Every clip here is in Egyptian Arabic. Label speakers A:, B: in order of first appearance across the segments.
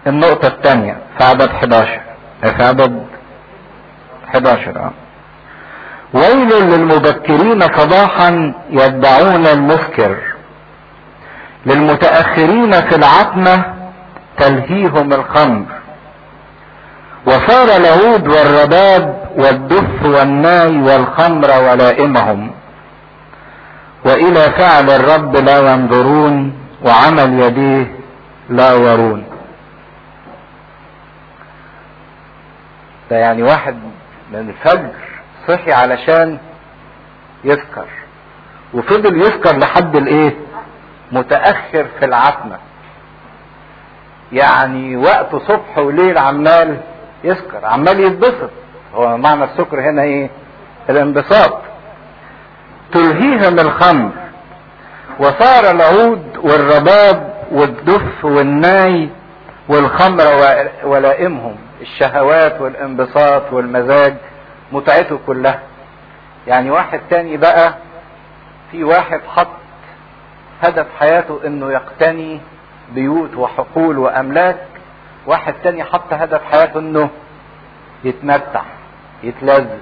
A: النقطة الثانية في عدد 11 في عدد 11 اه ويل للمبكرين صباحا يتبعون المسكر للمتأخرين في العتمة تلهيهم الخمر وصار العود والرباب والدف والناي والخمر ولائمهم والى فعل الرب لا ينظرون وعمل يديه لا يرون ده يعني واحد من الفجر صحي علشان يسكر وفضل يسكر لحد الايه متاخر في العتمه يعني وقت صبح وليل عمال يسكر عمال يتبسط هو معنى السكر هنا ايه الانبساط تلهيهم الخمر وصار العود والرباب والدف والناي والخمر ولائمهم الشهوات والانبساط والمزاج متعته كلها يعني واحد تاني بقى في واحد حط هدف حياته انه يقتني بيوت وحقول واملاك واحد تاني حط هدف حياته انه يتمتع يتلذذ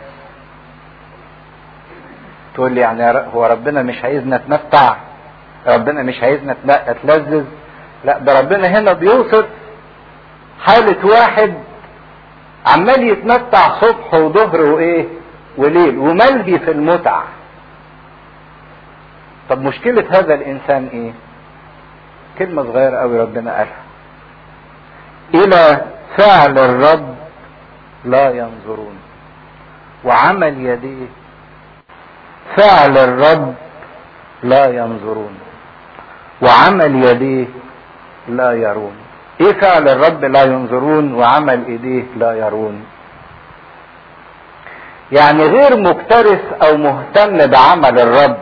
A: تقول لي يعني هو ربنا مش عايزنا نتمتع ربنا مش عايزنا نتلذذ لا ده ربنا هنا بيوصف حالة واحد عمال يتمتع صبح وظهر وايه وليل وملهي في المتع طب مشكلة هذا الانسان ايه كلمة صغيرة قوي ربنا قالها الى فعل الرب لا ينظرون وعمل يديه فعل الرب لا ينظرون وعمل يديه لا يرون ايه فعل الرب لا ينظرون وعمل ايديه لا يرون يعني غير مكترث او مهتم بعمل الرب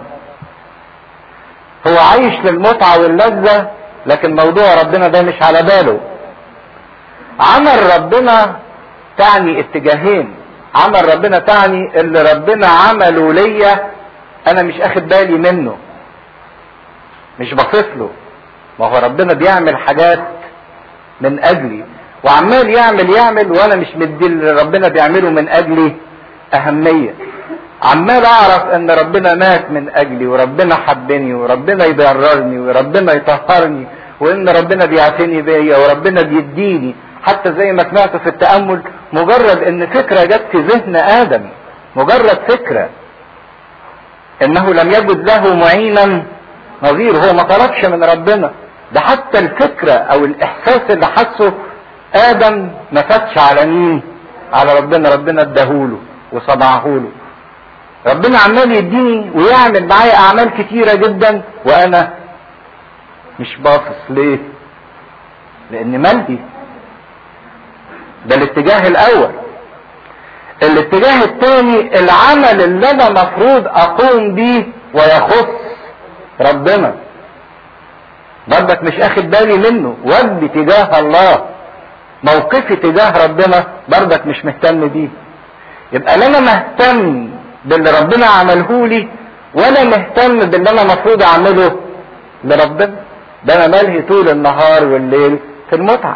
A: هو عايش للمتعة واللذة لكن موضوع ربنا ده مش على باله عمل ربنا تعني اتجاهين عمل ربنا تعني اللي ربنا عمله ليا انا مش اخد بالي منه مش باصص له ما هو ربنا بيعمل حاجات من اجلي وعمال يعمل يعمل وانا مش مدي اللي ربنا بيعمله من اجلي اهميه عمال اعرف ان ربنا مات من اجلي وربنا حبني وربنا يبررني وربنا يطهرني وان ربنا بيعتني بيا وربنا بيديني حتى زي ما سمعت في التامل مجرد ان فكره جت في ذهن ادم مجرد فكره انه لم يجد له معينا نظير هو ما طلبش من ربنا ده حتى الفكرة او الاحساس اللي حسه ادم ما فاتش على مين على ربنا ربنا اداهوله وصنعهوله ربنا عمال يديني ويعمل معايا اعمال كتيرة جدا وانا مش باصص ليه لان ملهي ده الاتجاه الاول الاتجاه الثاني العمل اللي انا مفروض اقوم بيه ويخص ربنا برضك مش اخد بالي منه ودي تجاه الله موقفي تجاه ربنا برضك مش مهتم بيه يبقى لا انا مهتم باللي ربنا عمله لي ولا مهتم باللي انا المفروض اعمله لربنا ده انا ملهي طول النهار والليل في المتعه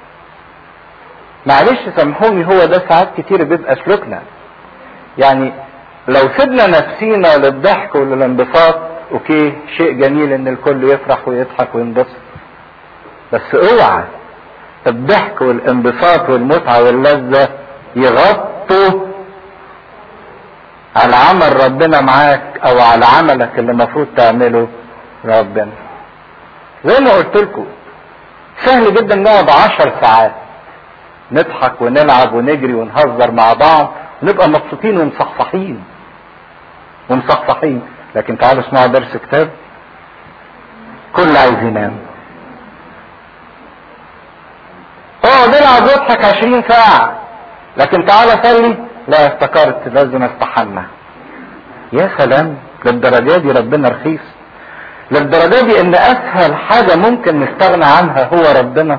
A: معلش سامحوني هو ده ساعات كتير بيبقى سلوكنا يعني لو سيبنا نفسينا للضحك وللانبساط اوكي شيء جميل ان الكل يفرح ويضحك وينبسط بس اوعى الضحك والانبساط والمتعة واللذة يغطوا على عمل ربنا معاك او على عملك اللي المفروض تعمله ربنا زي ما قلت لكم سهل جدا نقعد عشر ساعات نضحك ونلعب ونجري ونهزر مع بعض ونبقى مبسوطين ومصحصحين ومصحصحين لكن تعالوا اسمعوا درس كتاب كل عايز ينام اقعد العب واضحك عشرين ساعة لكن تعالى صلي لا افتكرت لازم استحمى يا سلام للدرجة دي ربنا رخيص للدرجة دي ان اسهل حاجة ممكن نستغنى عنها هو ربنا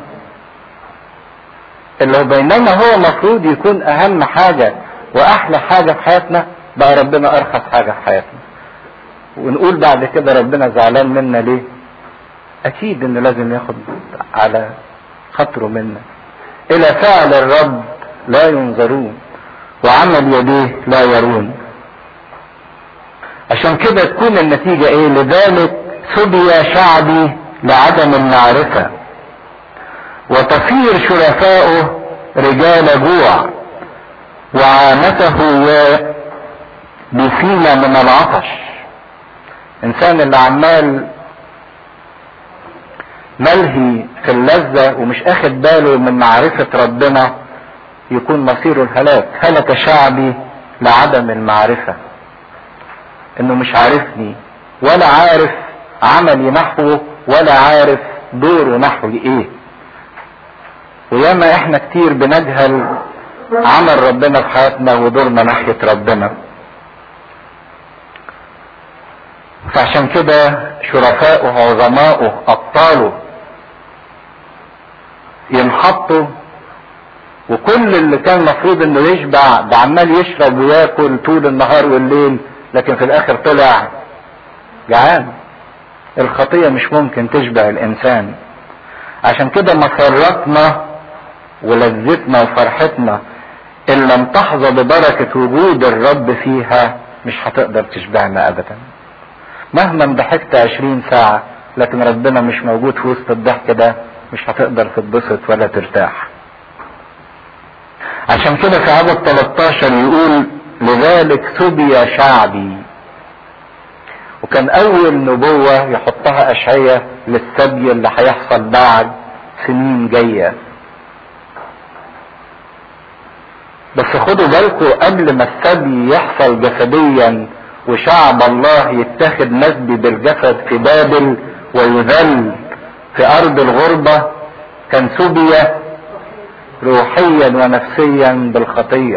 A: اللي بينما هو مفروض يكون اهم حاجة واحلى حاجة في حياتنا بقى ربنا ارخص حاجة في حياتنا ونقول بعد كده ربنا زعلان منا ليه اكيد انه لازم ياخد على خاطره منا الى فعل الرب لا ينظرون وعمل يديه لا يرون عشان كده تكون النتيجة ايه لذلك سبي شعبي لعدم المعرفة وتصير شرفاؤه رجال جوع وعانته بسيمة من العطش انسان اللي عمال ملهي في اللذة ومش اخد باله من معرفة ربنا يكون مصيره الهلاك هلك شعبي لعدم المعرفة انه مش عارفني ولا عارف عملي نحوه ولا عارف دوره نحوي ايه وياما احنا كتير بنجهل عمل ربنا في حياتنا ودورنا ناحية ربنا فعشان كده شرفاؤه عظماؤه ابطاله ينحطوا وكل اللي كان المفروض انه يشبع ده عمال يشرب وياكل طول النهار والليل لكن في الاخر طلع جعان الخطيه مش ممكن تشبع الانسان عشان كده مسرتنا ولذتنا وفرحتنا ان لم تحظى ببركه وجود الرب فيها مش هتقدر تشبعنا ابدا مهما ضحكت عشرين ساعة لكن ربنا مش موجود في وسط الضحك ده مش هتقدر تتبسط ولا ترتاح عشان كده في عدد 13 يقول لذلك سبي شعبي وكان اول نبوة يحطها اشعية للسبي اللي هيحصل بعد سنين جاية بس خدوا بالكم قبل ما السبي يحصل جسديا وشعب الله يتخذ مسبي بالجسد في بابل ويذل في ارض الغربة كان سبي روحيا ونفسيا بالخطية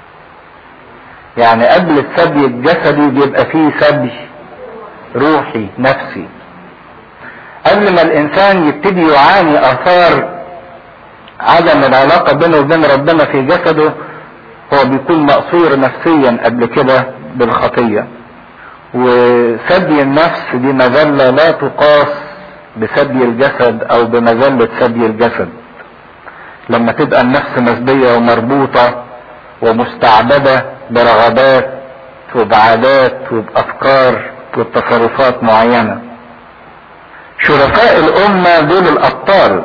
A: يعني قبل السبي الجسدي بيبقى فيه سبي روحي نفسي قبل ما الانسان يبتدي يعاني اثار عدم العلاقة بينه وبين ربنا في جسده هو بيكون مقصور نفسيا قبل كده بالخطية وسبي النفس دي مذلة لا تقاس بسبي الجسد او بمذلة سبي الجسد لما تبقى النفس مسبية ومربوطة ومستعبدة برغبات وبعادات وبأفكار وبتصرفات معينة شرفاء الأمة دول الأبطال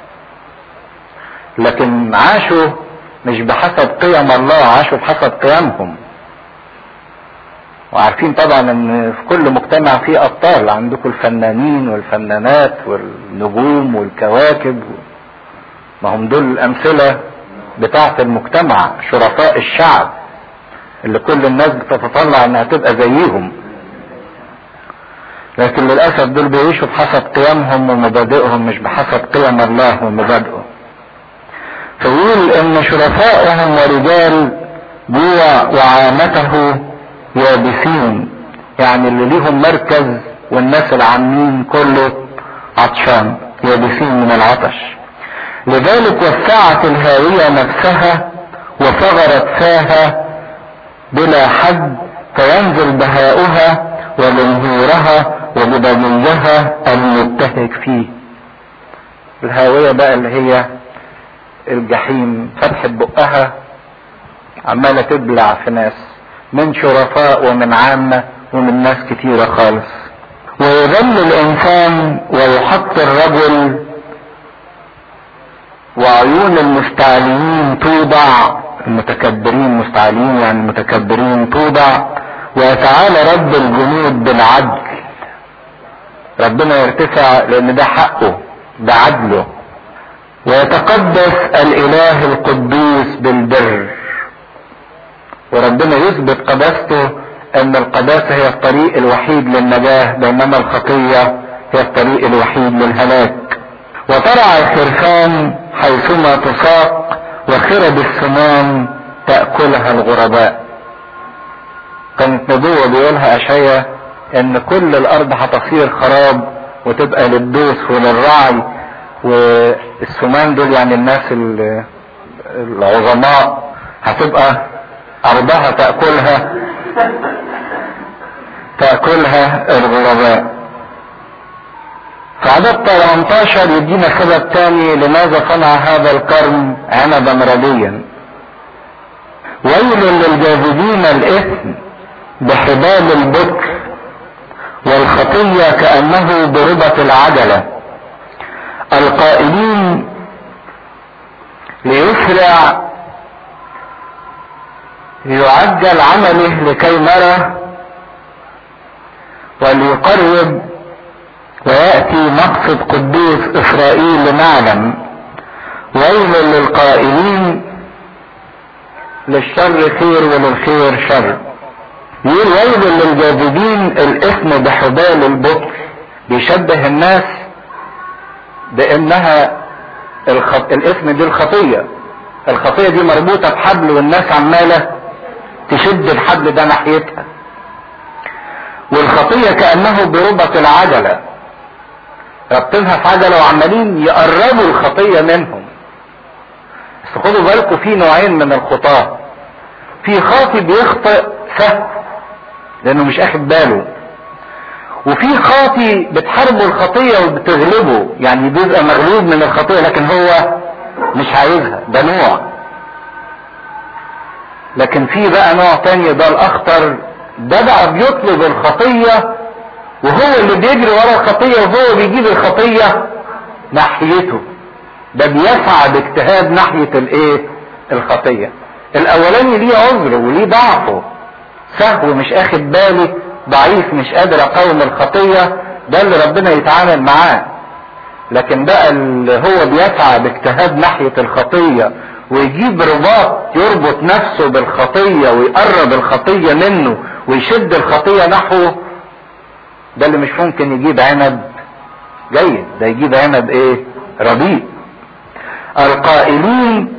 A: لكن عاشوا مش بحسب قيم الله عاشوا بحسب قيمهم وعارفين طبعا ان في كل مجتمع فيه ابطال عندكم الفنانين والفنانات والنجوم والكواكب ما هم دول الامثله بتاعه المجتمع شرفاء الشعب اللي كل الناس بتتطلع انها تبقى زيهم لكن للاسف دول بيعيشوا بحسب قيمهم ومبادئهم مش بحسب قيم الله ومبادئه فيقول ان شرفائهم ورجال جوع وعامته يابسين يعني اللي ليهم مركز والناس العامين كله عطشان يابسين من العطش لذلك وسعت الهاوية نفسها وصغرت فاها بلا حد فينزل بهاؤها وجمهورها وبدنيها المبتهج فيه الهاوية بقى اللي هي الجحيم فتحت بقها عمالة تبلع في ناس من شرفاء ومن عامة ومن ناس كتيرة خالص ويذل الإنسان ويحط الرجل وعيون المستعلين توضع المتكبرين مستعلين يعني المتكبرين توضع ويتعالى رب الجنود بالعدل ربنا يرتفع لان ده حقه ده عدله ويتقدس الاله القدوس بالبر وربنا يثبت قداسته ان القداسة هي الطريق الوحيد للنجاة بينما الخطية هي الطريق الوحيد للهلاك وترعى الخرفان حيثما تساق وخرب السمان تأكلها الغرباء كانت نبوة بيقولها أشعيا ان كل الارض هتصير خراب وتبقى للدوس وللرعي والسمان دول يعني الناس العظماء هتبقى ارضها تأكلها تأكلها الغرباء في عدد 18 يدينا سبب تاني لماذا صنع هذا الكرم عنبا رديا ويل للجاذبين الاثم بحبال البكر والخطية كأنه ضربة العجلة القائلين ليسرع ليعجل عمله لكي نرى وليقرب ويأتي مقصد قدوس إسرائيل لنعلم ويل للقائلين للشر خير وللخير شر يقول ويل للجاذبين الاثم بحبال البطر بيشبه الناس بانها الخط... الاثم دي الخطيه الخطيه دي مربوطه بحبل والناس عماله تشد الحبل ده ناحيتها والخطيه كانه بربط العجله رابطينها في عجله وعمالين يقربوا الخطيه منهم بس خدوا بالكم في نوعين من الخطاه في خاطي بيخطئ سهل لانه مش اخد باله وفي خاطي بتحاربه الخطية وبتغلبه يعني بيبقى مغلوب من الخطية لكن هو مش عايزها ده نوع لكن في بقى نوع تاني ده الاخطر ده بقى بيطلب الخطية وهو اللي بيجري ورا الخطية وهو بيجيب الخطية ناحيته ده بيسعى باجتهاد ناحية الايه الخطية الاولاني ليه عذره وليه ضعفه سهو مش اخد بالي ضعيف مش قادر اقاوم الخطية ده اللي ربنا يتعامل معاه لكن بقى اللي هو بيسعى باجتهاد ناحية الخطية ويجيب رباط يربط نفسه بالخطية ويقرب الخطية منه ويشد الخطية نحوه ده اللي مش ممكن يجيب عنب جيد ده يجيب عنب ايه رديء القائلين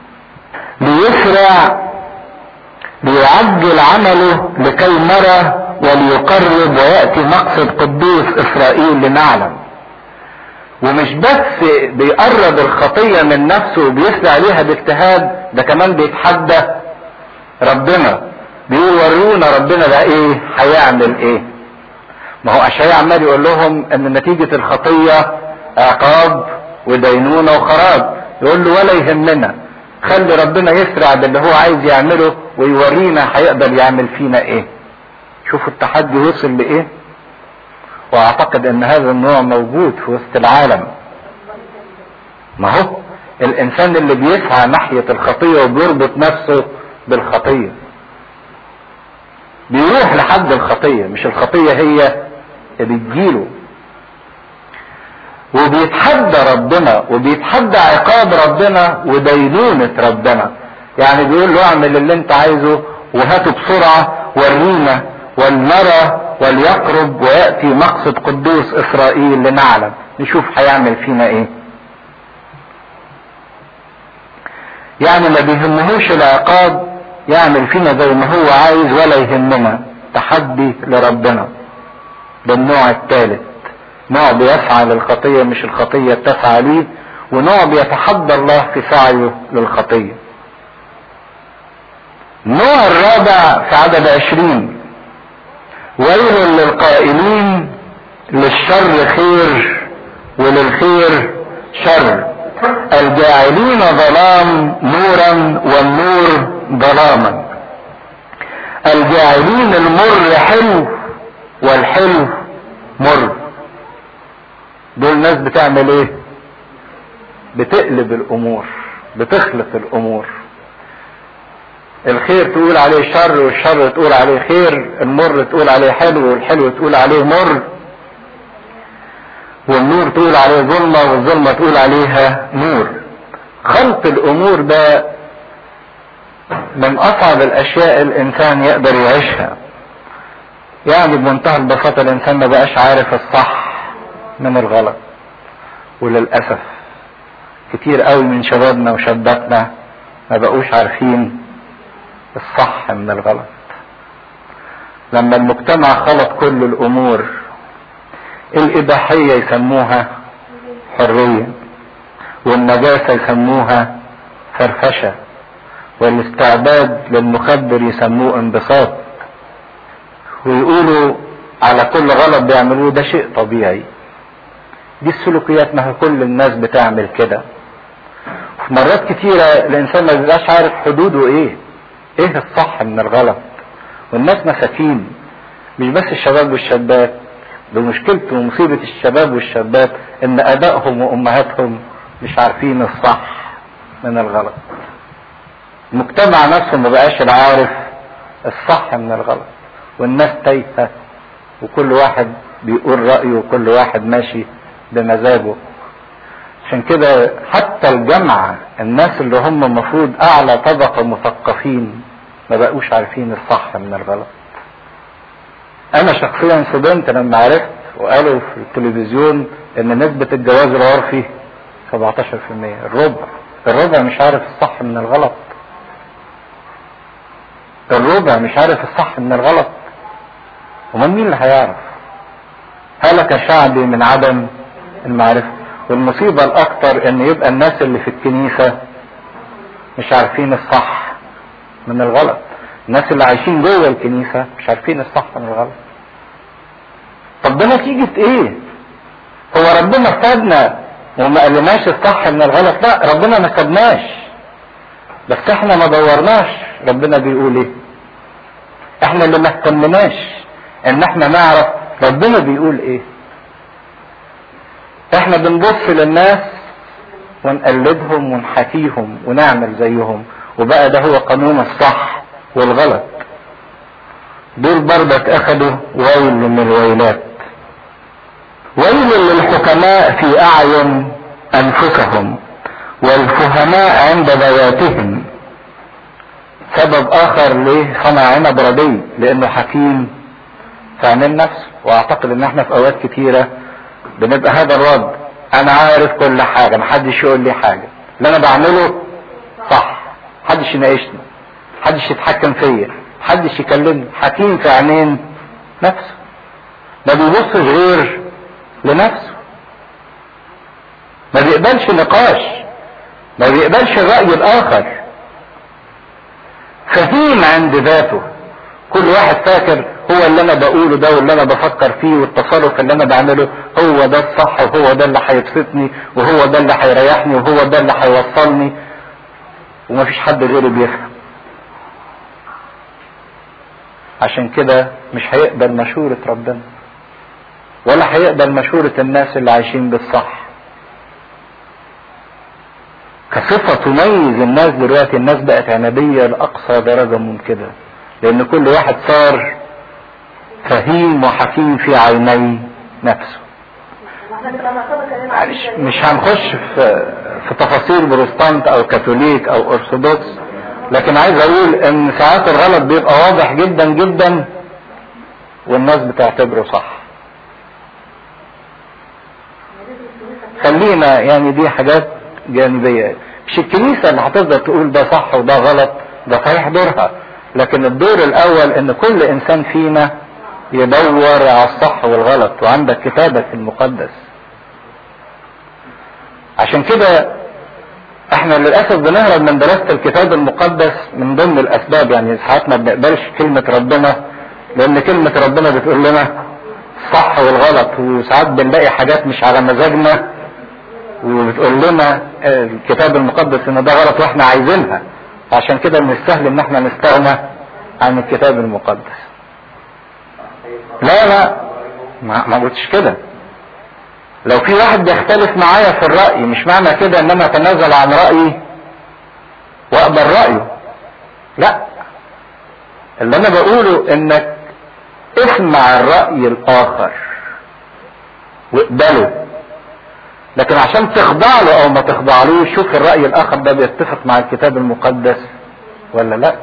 A: ليسرع ليعجل عمله لكي نرى وليقرب ويأتي مقصد قدوس إسرائيل لنعلم ومش بس بيقرب الخطية من نفسه وبيسعى ليها باجتهاد ده كمان بيتحدى ربنا بيقول ورونا ربنا ده ايه هيعمل ايه ما هو اشعياء عمال يقول لهم ان نتيجة الخطية عقاب ودينونة وخراب يقول له ولا يهمنا خلي ربنا يسرع باللي هو عايز يعمله ويورينا هيقدر يعمل فينا ايه شوفوا التحدي وصل لايه واعتقد ان هذا النوع موجود في وسط العالم ما هو الانسان اللي بيسعى ناحية الخطية وبيربط نفسه بالخطية بيروح لحد الخطية مش الخطية هي اللي بتجيله وبيتحدى ربنا وبيتحدى عقاب ربنا ودينونة ربنا يعني بيقول له اعمل اللي انت عايزه وهاته بسرعة ورينا ولنرى وليقرب ويأتي مقصد قدوس اسرائيل لنعلم نشوف هيعمل فينا ايه يعني ما بيهمهوش العقاب يعمل فينا زي ما هو عايز ولا يهمنا تحدي لربنا ده النوع الثالث نوع بيسعى للخطية مش الخطية تسعى ليه ونوع بيتحدى الله في سعيه للخطية النوع الرابع في عدد عشرين ويل للقائلين للشر خير وللخير شر الجاعلين ظلام نورا والنور ظلاما الجاعلين المر حلو والحلو مر دول ناس بتعمل ايه بتقلب الامور بتخلط الامور الخير تقول عليه شر والشر تقول عليه خير المر تقول عليه حلو والحلو تقول عليه مر والنور تقول عليه ظلمة والظلمة تقول عليها نور خلط الامور ده من اصعب الاشياء الانسان يقدر يعيشها يعني بمنتهى البساطة الانسان ما بقاش عارف الصح من الغلط وللأسف كتير قوي من شبابنا وشاباتنا ما بقوش عارفين الصح من الغلط لما المجتمع خلط كل الامور الاباحية يسموها حرية والنجاسة يسموها فرفشة والاستعباد للمخدر يسموه انبساط ويقولوا على كل غلط بيعملوه ده شيء طبيعي دي السلوكيات ما هي كل الناس بتعمل كده في مرات كتيرة الانسان ما بيبقاش عارف حدوده ايه ايه الصح من الغلط والناس مساكين مش بس الشباب والشابات ده مشكلة ومصيبة الشباب والشابات ان ابائهم وامهاتهم مش عارفين الصح من الغلط المجتمع نفسه ما بقاش عارف الصح من الغلط والناس تايهة وكل واحد بيقول رأيه وكل واحد ماشي بمزاجه عشان كده حتى الجامعة الناس اللي هم المفروض أعلى طبقة مثقفين ما بقوش عارفين الصح من الغلط أنا شخصيا صدمت لما عرفت وقالوا في التلفزيون إن نسبة الجواز العرفي 17% الربع الربع مش عارف الصح من الغلط الربع مش عارف الصح من الغلط امال مين اللي هيعرف هلك شعبي من عدم المعرفة والمصيبة الاكتر ان يبقى الناس اللي في الكنيسة مش عارفين الصح من الغلط الناس اللي عايشين جوه الكنيسة مش عارفين الصح من الغلط طب ده نتيجة ايه هو ربنا سابنا وما قالناش الصح من الغلط لا ربنا ما سابناش بس احنا ما دورناش ربنا بيقول ايه احنا اللي ما اهتمناش ان احنا نعرف ربنا بيقول ايه احنا بنبص للناس ونقلدهم ونحكيهم ونعمل زيهم وبقى ده هو قانون الصح والغلط دول برضك اخدوا ويل من الويلات ويل للحكماء في اعين انفسهم والفهماء عند ذواتهم سبب اخر ليه صنع عنب ردي لانه حكيم في عينين نفسه واعتقد ان احنا في اوقات كتيره بنبقى هذا الرد انا عارف كل حاجه محدش يقول لي حاجه اللي انا بعمله صح محدش يناقشني محدش يتحكم فيا محدش يكلمني حكيم في عينين نفسه ما بيبصش غير لنفسه ما بيقبلش نقاش ما بيقبلش الرأي الآخر فهيم عند ذاته كل واحد فاكر هو اللي انا بقوله ده واللي انا بفكر فيه والتصرف اللي انا بعمله هو ده الصح وهو ده اللي هيبسطني وهو ده اللي هيريحني وهو ده اللي هيوصلني ومفيش حد غيري بيفهم عشان كده مش هيقبل مشورة ربنا ولا هيقبل مشورة الناس اللي عايشين بالصح كصفة تميز الناس دلوقتي الناس بقت عنبية لأقصى درجة ممكنة لأن كل واحد صار فهيم وحكيم في عيني نفسه معلش مش هنخش في في تفاصيل بروتستانت او كاثوليك او ارثوذكس لكن عايز اقول ان ساعات الغلط بيبقى واضح جدا جدا والناس بتعتبره صح خلينا يعني دي حاجات جانبية مش الكنيسة اللي هتفضل تقول ده صح وده غلط ده صحيح دورها لكن الدور الاول ان كل انسان فينا يدور على الصح والغلط وعندك كتابك المقدس عشان كده احنا للاسف بنهرب من دراسة الكتاب المقدس من ضمن الاسباب يعني ساعات ما بنقبلش كلمة ربنا لان كلمة ربنا بتقول لنا الصح والغلط وساعات بنلاقي حاجات مش على مزاجنا وبتقول لنا الكتاب المقدس ان ده غلط واحنا عايزينها عشان كده من السهل ان احنا نستغنى عن الكتاب المقدس لا لا ما, ما قلتش كده لو في واحد بيختلف معايا في الرأي مش معنى كده ان انا اتنازل عن رأيي واقبل رأيه لا اللي انا بقوله انك اسمع الرأي الاخر واقبله لكن عشان تخضع له او ما تخضعلوش شوف الرأي الاخر ده بيتفق مع الكتاب المقدس ولا لا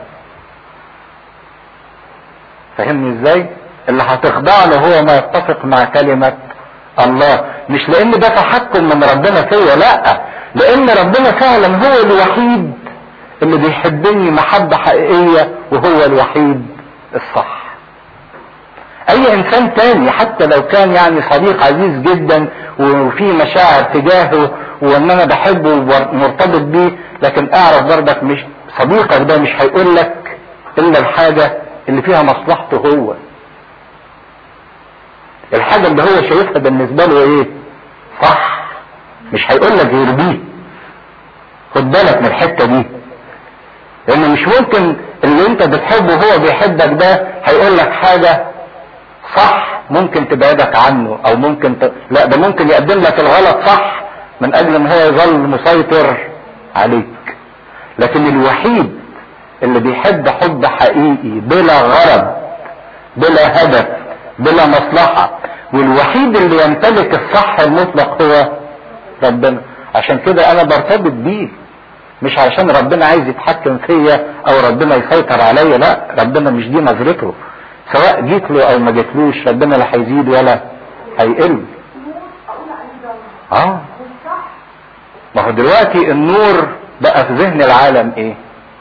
A: فهمني ازاي اللي هتخضع له هو ما يتفق مع كلمة الله مش لان ده تحكم من ربنا فيا لا لان ربنا فعلا هو الوحيد اللي بيحبني محبة حقيقية وهو الوحيد الصح اي انسان تاني حتى لو كان يعني صديق عزيز جدا وفي مشاعر تجاهه وان انا بحبه ومرتبط بيه لكن اعرف برضك مش صديقك ده مش هيقول لك الا الحاجة اللي فيها مصلحته هو الحاجة اللي هو شايفها بالنسبة له ايه صح مش هيقول لك غير دي خد بالك من الحته دي لان مش ممكن اللي انت بتحبه هو بيحبك ده هيقول لك حاجه صح ممكن تبعدك عنه او ممكن ت... لا ده ممكن يقدم لك الغلط صح من اجل ان هو يظل مسيطر عليك لكن الوحيد اللي بيحب حب حقيقي بلا غرض بلا هدف بلا مصلحة والوحيد اللي يمتلك الصح المطلق هو ربنا عشان كده انا برتبط بيه مش علشان ربنا عايز يتحكم فيا او ربنا يسيطر عليا لا ربنا مش دي نظرته سواء جيت له او ما جيتلوش ربنا لا هيزيد ولا هيقل اه ما هو دلوقتي النور بقى في ذهن العالم ايه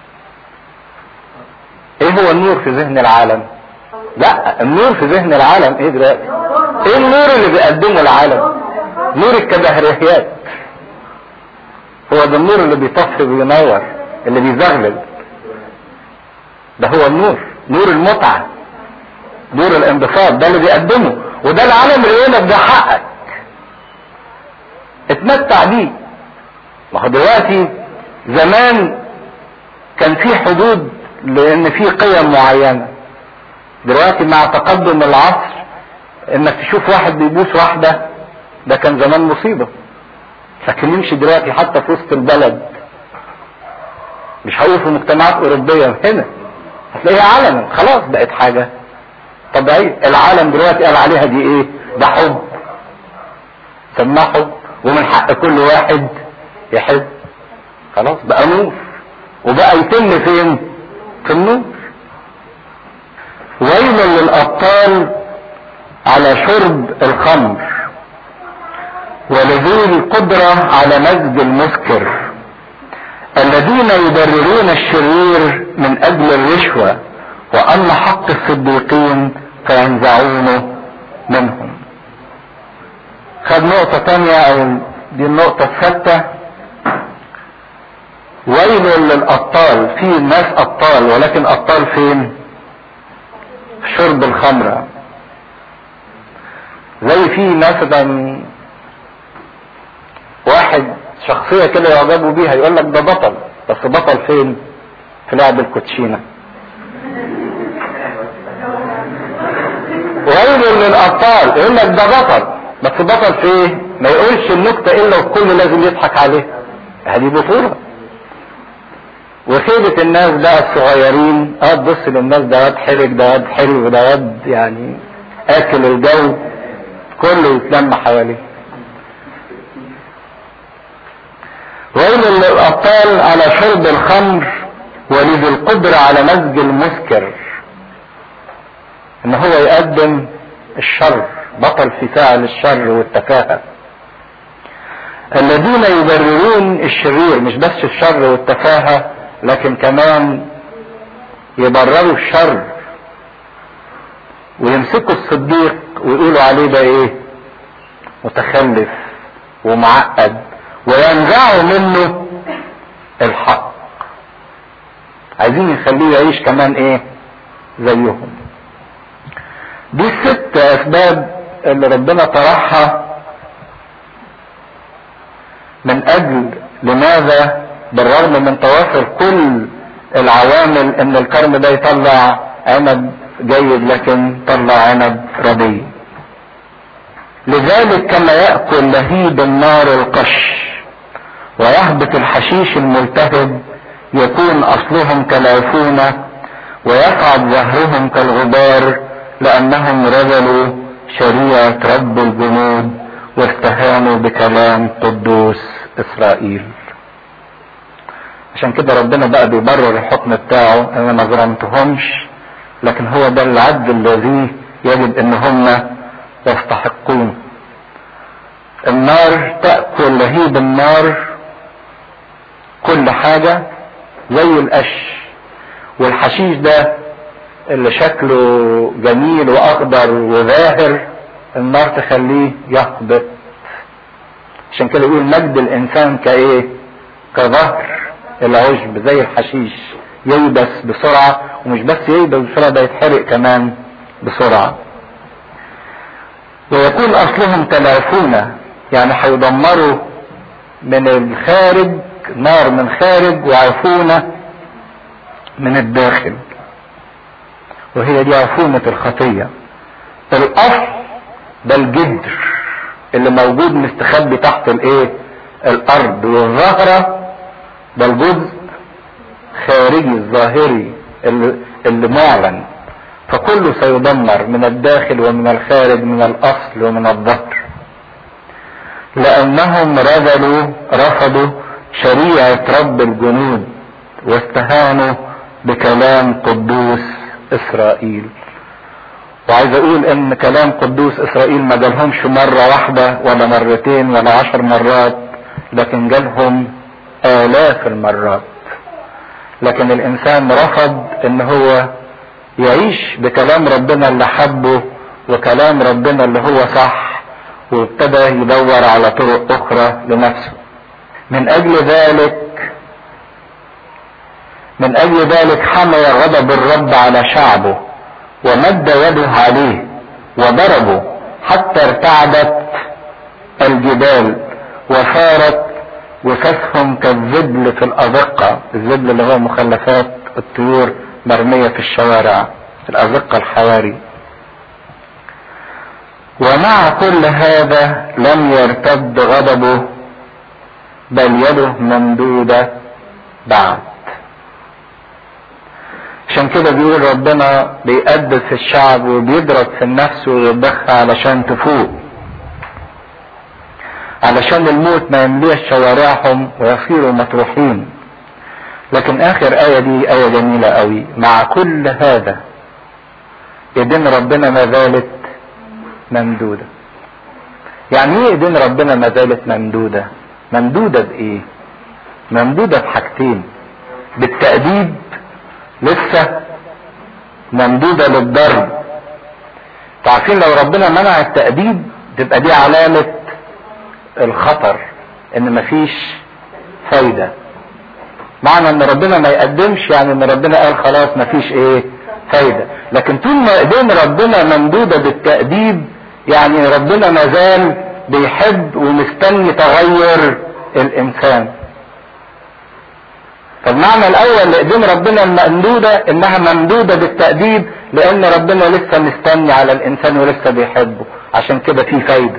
A: ايه هو النور في ذهن العالم لا النور في ذهن العالم ايه دلوقتي ايه النور اللي بيقدمه العالم نور الكبهريات هو ده النور اللي بيطفي وينور اللي بيزغلل ده هو النور نور المتعة نور الانبساط ده اللي بيقدمه وده العالم اللي يقول لك ده حقك اتمتع بيه ما هو دلوقتي زمان كان في حدود لان في قيم معينه دلوقتي مع تقدم العصر انك تشوف واحد بيبوس واحده ده كان زمان مصيبه لكن يمشي دلوقتي حتى في وسط البلد مش هقول في مجتمعات اوروبيه هنا هتلاقيها علنا خلاص بقت حاجه طبيعيه العالم دلوقتي قال عليها دي ايه ده حب سماه حب ومن حق كل واحد يحب خلاص بقى نور وبقى يتم فين في النور ويل للابطال على شرب الخمر ولذوي القدرة على مزج المسكر الذين يبررون الشرير من اجل الرشوة واما حق الصديقين فينزعونه منهم خد نقطة تانية او دي النقطة الثابتة ويل للابطال في ناس ابطال ولكن ابطال فين في شرب الخمرة زي في مثلا واحد شخصية كده يعجبوا بيها يقول لك ده بطل بس بطل فين في لعب الكوتشينة ويل للابطال يقول لك ده بطل بس بطل في ايه ما يقولش النكتة الا والكل لازم يضحك عليه هذه بطولة وخيبة الناس بقى الصغيرين اه تبص للناس ده واد حرج ده واد حلو ده واد يعني اكل الجو كله يتلم حواليه ويل للابطال على شرب الخمر ولذي القدرة على مزج المسكر ان هو يقدم الشر بطل في فعل الشر والتفاهة الذين يبررون الشرير مش بس الشر والتفاهة لكن كمان يبرروا الشر ويمسكوا الصديق ويقولوا عليه ده ايه متخلف ومعقد وينزعوا منه الحق عايزين يخليه يعيش كمان ايه زيهم دي الست اسباب اللي ربنا طرحها من اجل لماذا بالرغم من توافر كل العوامل ان الكرم ده يطلع عنب جيد لكن طلع عنب رديء لذلك كما يأكل لهيب النار القش ويهبط الحشيش الملتهب يكون اصلهم كالعفونة ويصعد ظهرهم كالغبار لانهم رذلوا شريعة رب الجنود واستهانوا بكلام قدوس اسرائيل عشان كده ربنا بقى بيبرر الحكم بتاعه انا ما ظلمتهمش لكن هو ده العدل الذي يجب ان هم يستحقون النار تأكل لهيب النار كل حاجة زي القش والحشيش ده اللي شكله جميل واخضر وظاهر النار تخليه يهبط عشان كده يقول مجد الانسان كايه كظهر العشب زي الحشيش ييبس بسرعة ومش بس ييبس بسرعة ده يتحرق كمان بسرعة ويكون اصلهم تلافونة يعني هيدمروا من الخارج نار من خارج وعفونة من الداخل وهي دي عفونة الخطية الاصل ده الجدر اللي موجود مستخبي تحت الايه الارض والزهرة ده الجزء خارجي الظاهري اللي, اللي معلن فكله سيدمر من الداخل ومن الخارج من الاصل ومن الظهر لانهم رذلوا رفضوا شريعة رب الجنود واستهانوا بكلام قدوس اسرائيل وعايز اقول ان كلام قدوس اسرائيل ما جالهمش مرة واحدة ولا مرتين ولا عشر مرات لكن جالهم الاف المرات لكن الانسان رفض ان هو يعيش بكلام ربنا اللي حبه وكلام ربنا اللي هو صح وابتدى يدور على طرق اخرى لنفسه من اجل ذلك من اجل ذلك حمل غضب الرب على شعبه ومد يده عليه وضربه حتى ارتعدت الجبال وصارت وساسهم كالزبل في الأزقة الزبل اللي هو مخلفات الطيور مرمية في الشوارع في الأزقة الحواري ومع كل هذا لم يرتد غضبه بل يده ممدودة بعد عشان كده بيقول ربنا بيقدس الشعب وبيضرب في النفس ويضخها علشان تفوق علشان الموت ما يمليش شوارعهم ويصيروا مطروحين لكن اخر ايه دي ايه جميله قوي مع كل هذا ايدين ربنا ما زالت ممدوده يعني ايه ايدين ربنا ما زالت ممدوده ممدوده بايه ممدوده بحاجتين بالتاديب لسه ممدوده للضرب تعرفين لو ربنا منع التاديب تبقى دي علامه الخطر ان مفيش فايدة معنى ان ربنا ما يقدمش يعني ان ربنا قال خلاص مفيش ايه فايدة لكن طول ما ايدين ربنا ممدودة بالتأديب يعني ربنا ما زال بيحب ومستني تغير الانسان فالمعنى الاول لايدين ربنا الممدودة انها ممدودة بالتأديب لان ربنا لسه مستني على الانسان ولسه بيحبه عشان كده في فايده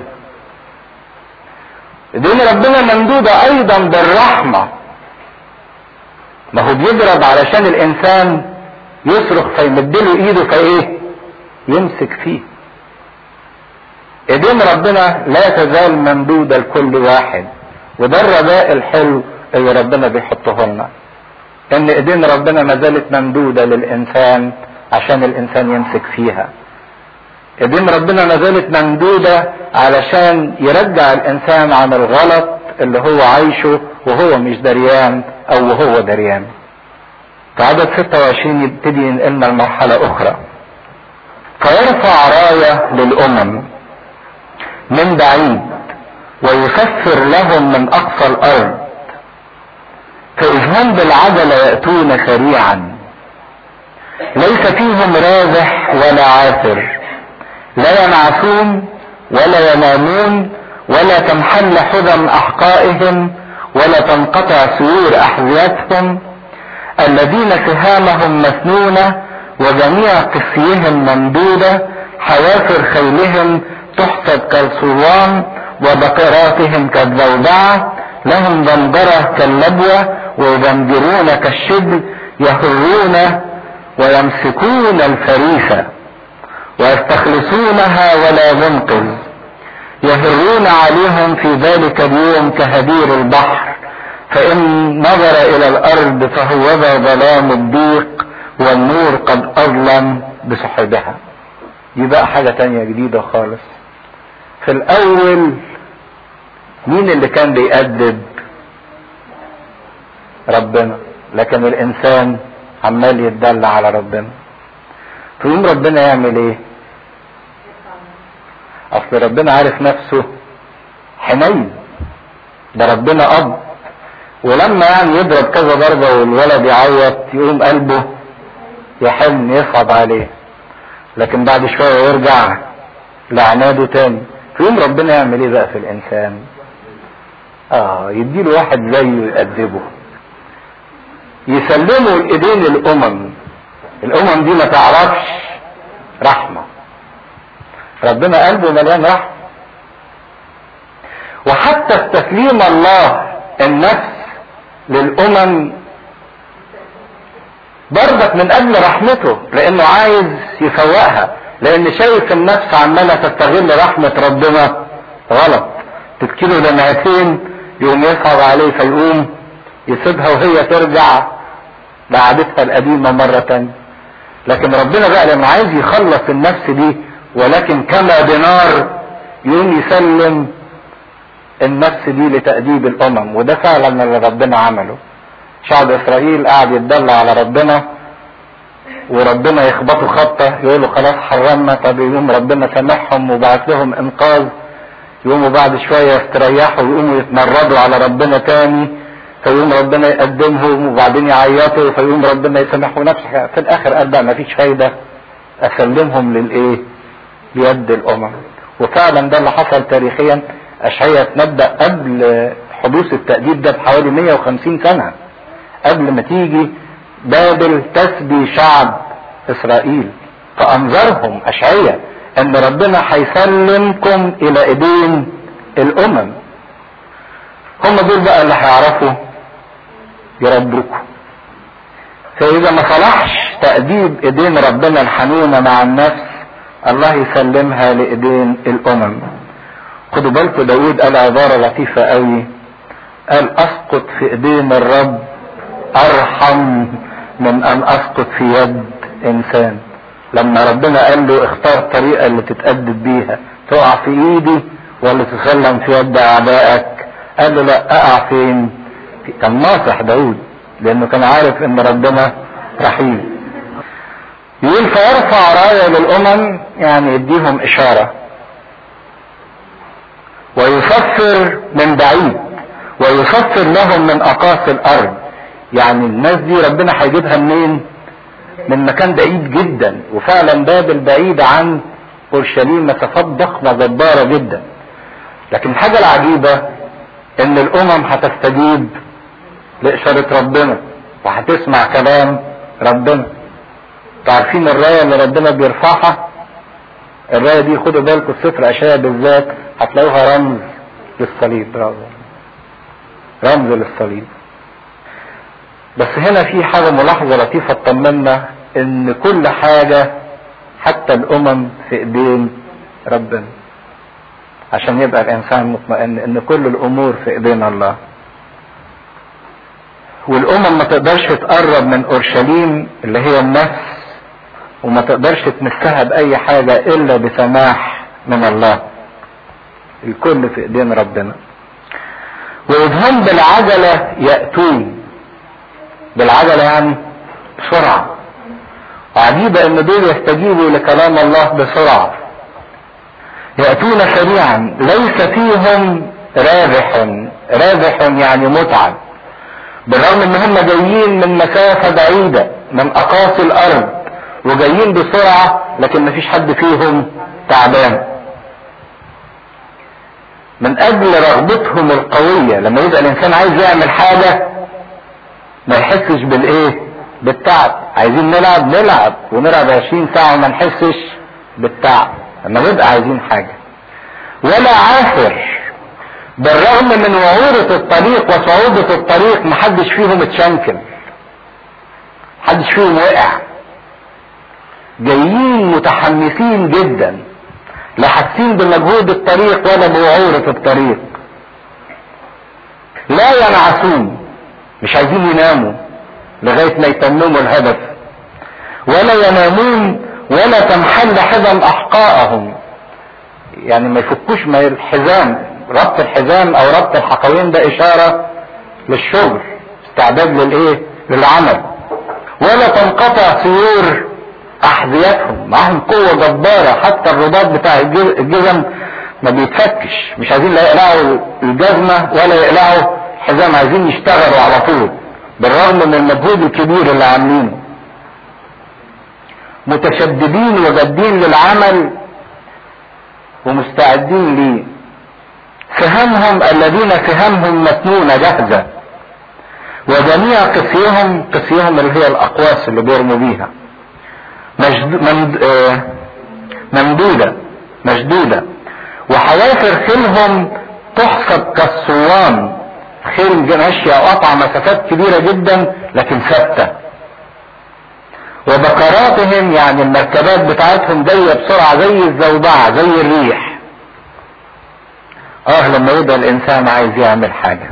A: دين ربنا ممدودة ايضا بالرحمة ما هو بيضرب علشان الانسان يصرخ فيمدله ايده فايه يمسك فيه ايدين ربنا لا تزال ممدودة لكل واحد وده الرجاء الحلو اللي ربنا بيحطه لنا ان ايدين ربنا ما زالت ممدودة للانسان عشان الانسان يمسك فيها ايدين ربنا ما زالت ممدودة علشان يرجع الانسان عن الغلط اللي هو عايشه وهو مش دريان او وهو دريان في عدد 26 يبتدي ينقلنا لمرحلة اخرى فيرفع راية للامم من بعيد ويسفر لهم من اقصى الارض فاذ هم بالعجلة يأتون سريعا ليس فيهم رازح ولا عاثر لا ينعسون ولا ينامون ولا تنحل حزم احقائهم ولا تنقطع سيور احذيتهم الذين سهامهم مسنونة وجميع قسيهم ممدودة حوافر خيلهم تحسب كالصوان وبقراتهم كالزوبعة لهم زنجرة كاللبوة ويزنجرون كالشبل يهرون ويمسكون الفريسة ويستخلصونها ولا منقذ يهرون عليهم في ذلك اليوم كهدير البحر فإن نظر إلى الأرض فهو ذا ظلام الضيق والنور قد أظلم بصحبها دي بقى حاجة تانية جديدة خالص في الأول مين اللي كان بيأدب ربنا لكن الإنسان عمال يتدلع على ربنا فيقوم ربنا يعمل ايه اصل ربنا عارف نفسه حنين ده ربنا اب ولما يعني يضرب كذا ضربة والولد يعيط يقوم قلبه يحن يصعب عليه لكن بعد شوية يرجع لعناده تاني فيقوم ربنا يعمل ايه بقى في الانسان اه يديله واحد زيه يأدبه يسلمه الايدين الامم الامم دي ما تعرفش رحمة ربنا قلبه مليان رحمة وحتى تسليم الله النفس للامم برضك من اجل رحمته لانه عايز يفوقها لان شايف النفس عمالة تستغل رحمة ربنا غلط تبكيله دمعتين يقوم يصعب عليه فيقوم يسيبها وهي ترجع لعادتها القديمة مرة تانية لكن ربنا بقى لما عايز يخلص النفس دي ولكن كما بنار يقوم يسلم النفس دي لتأديب الأمم وده فعلا اللي ربنا عمله شعب إسرائيل قاعد يتدلع على ربنا وربنا يخبطوا خبطة يقولوا خلاص حرمنا طب يقوم ربنا سامحهم وبعت لهم إنقاذ يقوموا بعد شوية يستريحوا ويقوموا يتمردوا على ربنا تاني فيقوم ربنا يقدمهم وبعدين يعيطوا فيقوم ربنا يسامحهم نفس في الآخر قال بقى مفيش فايدة أسلمهم للإيه؟ ليد الأمم وفعلا ده اللي حصل تاريخيا أشعية تنبأ قبل حدوث التأديب ده بحوالي 150 سنة قبل ما تيجي بابل تسبي شعب إسرائيل فأنذرهم أشعية ان ربنا هيسلمكم الى ايدين الامم هم دول بقى اللي هيعرفوا يربوكم فاذا ما صلحش تأديب ايدين ربنا الحنونة مع النفس الله يسلمها لايدين الامم خدوا بالكم داود قال عبارة لطيفة قوي قال اسقط في ايدين الرب ارحم من ان اسقط في يد انسان لما ربنا قال له اختار الطريقة اللي تتأدب بيها تقع في ايدي ولا تسلم في يد اعدائك قال له لا اقع فين كان ناصح داود لانه كان عارف ان ربنا رحيم يقول فيرفع راية للامم يعني يديهم اشارة ويصفر من بعيد ويصفر لهم من اقاصي الارض يعني الناس دي ربنا هيجيبها منين من مكان بعيد جدا وفعلا بابل بعيد عن اورشليم مسافات ضخمه جباره جدا لكن الحاجه العجيبه ان الامم هتستجيب لاشاره ربنا وهتسمع كلام ربنا عارفين الرايه اللي ربنا بيرفعها الرايه دي خدوا بالكم في سفر اشعياء بالذات هتلاقوها رمز للصليب برافو رمز للصليب بس هنا في حاجة ملاحظة لطيفة تطمنا ان كل حاجة حتى الامم في ايدين ربنا عشان يبقى الانسان مطمئن ان كل الامور في ايدين الله والامم ما تقدرش تقرب من اورشليم اللي هي النفس وما تقدرش تمسها باي حاجة الا بسماح من الله الكل في ايدين ربنا واذ هم بالعجلة يأتون بالعجلة يعني بسرعة عجيبة ان دول يستجيبوا لكلام الله بسرعة يأتون سريعا ليس فيهم رابح رابح يعني متعب بالرغم ان هم جايين من مسافة بعيدة من اقاصي الارض وجايين بسرعة لكن مفيش حد فيهم تعبان من اجل رغبتهم القوية لما يبقى الانسان عايز يعمل حاجة ما يحسش بالايه بالتعب عايزين نلعب نلعب ونلعب 20 ساعة وما نحسش بالتعب لما نبقى عايزين حاجة ولا عاثر بالرغم من وعورة الطريق وصعوبة الطريق محدش فيهم اتشنكل محدش فيهم وقع جايين متحمسين جدا لا حاسين بمجهود الطريق ولا بوعورة الطريق لا ينعسون مش عايزين يناموا لغاية ما يتمموا الهدف ولا ينامون ولا تنحل حزم احقائهم يعني ما يفكوش ما الحزام ربط الحزام او ربط الحقوين ده اشارة للشغل استعداد للايه للعمل ولا تنقطع سيور احذيتهم معاهم قوة جبارة حتى الرباط بتاع الجزم ما بيتفكش مش عايزين لا يقلعوا الجزمة ولا يقلعوا الحزام عايزين يشتغلوا على طول بالرغم من المجهود الكبير اللي عاملينه متشددين وجادين للعمل ومستعدين ليه سهامهم الذين سهامهم مسنونة جاهزة وجميع قسيهم قسيهم اللي هي الأقواس اللي بيرموا بيها مجد مند آه ممدودة مشدودة وحوافر خيلهم تحسب كالصوان خيل ماشية قطع مسافات كبيرة جدا لكن ثابتة وبقراتهم يعني المركبات بتاعتهم جاية بسرعة زي الزوبعة زي الريح اه لما يبقى الانسان عايز يعمل حاجة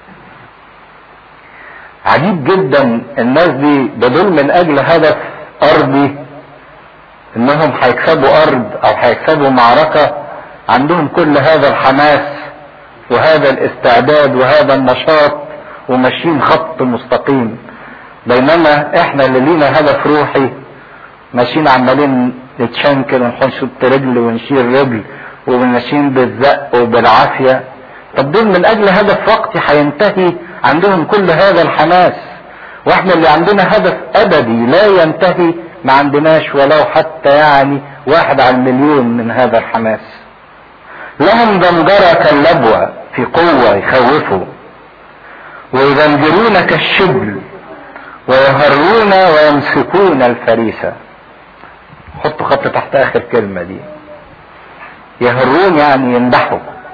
A: عجيب جدا الناس دي بدول من اجل هدف ارضي انهم هيكسبوا ارض او هيكسبوا معركة عندهم كل هذا الحماس وهذا الاستعداد وهذا النشاط وماشيين خط مستقيم بينما احنا اللي لينا هدف روحي ماشيين عمالين نتشنكل ونحط رجل ونشيل رجل وماشيين بالزق وبالعافية طب دول من اجل هدف وقتي هينتهي عندهم كل هذا الحماس واحنا اللي عندنا هدف ابدي لا ينتهي ما عندناش ولو حتى يعني واحد على المليون من هذا الحماس لهم زمجرة كاللبوة في قوة يخوفوا ويزنجرون كالشبل ويهرون ويمسكون الفريسة حطوا خط تحت اخر كلمة دي يهرون يعني ينبحوا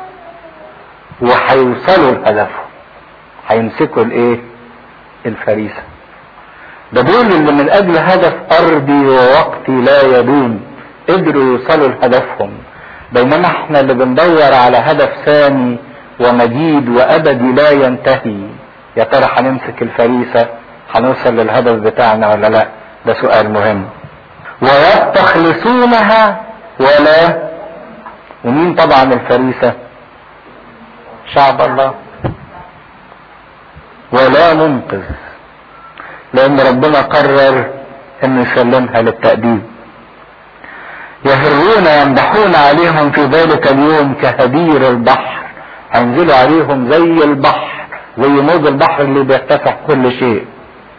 A: وهيوصلوا لهدفهم هيمسكوا الايه الفريسة ده دول اللي من اجل هدف ارضي ووقتي لا يدوم قدروا يوصلوا لهدفهم بينما احنا اللي بندور على هدف ثاني ومجيد وابدي لا ينتهي يا ترى هنمسك الفريسة هنوصل للهدف بتاعنا ولا لا ده سؤال مهم ويستخلصونها ولا ومين طبعا الفريسة شعب الله ولا منقذ لان ربنا قرر انه يسلمها للتأديب يهرون يمدحون عليهم في ذلك اليوم كهدير البحر هينزلوا عليهم زي البحر زي موج البحر اللي بيرتفع كل شيء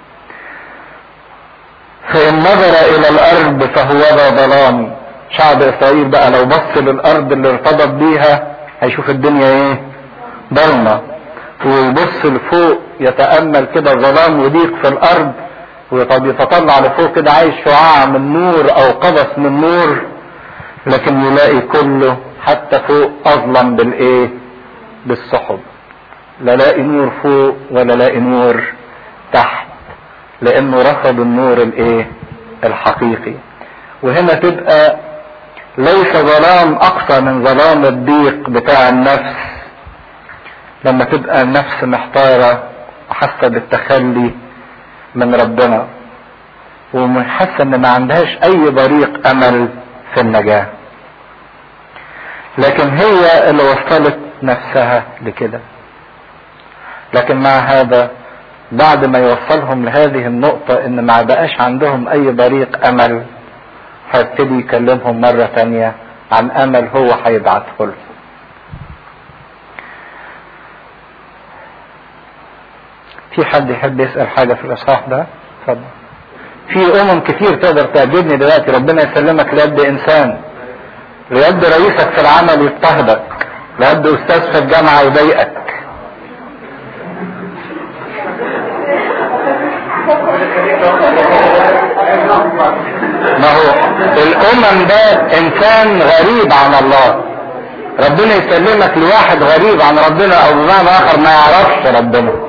A: فإن نظر إلى الأرض فهو ذا ظلام شعب إسرائيل بقى لو بص للأرض اللي ارتبط بيها هيشوف الدنيا إيه ضلمة ويبص لفوق يتأمل كده ظلام وضيق في الأرض وطب يتطلع لفوق كده عايز شعاع من نور أو قبس من نور لكن يلاقي كله حتى فوق أظلم بالإيه بالسحب لا لاقي نور فوق ولا لاقي نور تحت لانه رفض النور الايه الحقيقي وهنا تبقى ليس ظلام اقصى من ظلام الضيق بتاع النفس لما تبقى النفس محتارة وحاسة بالتخلي من ربنا وحاسة ان ما عندهاش اي طريق امل في النجاة لكن هي اللي وصلت نفسها لكده لكن مع هذا بعد ما يوصلهم لهذه النقطة ان ما بقاش عندهم اي طريق امل هيبتدي يكلمهم مرة تانية عن امل هو هيبعته لهم في حد يحب يسأل حاجة في الاصحاح ده اتفضل في امم كتير تقدر تعجبني دلوقتي ربنا يسلمك ليد انسان ليد رئيسك في العمل يضطهدك ليد استاذ في الجامعة يضايقك ما هو الامم ده انسان غريب عن الله ربنا يسلمك لواحد غريب عن ربنا او بمعنى اخر ما يعرفش ربنا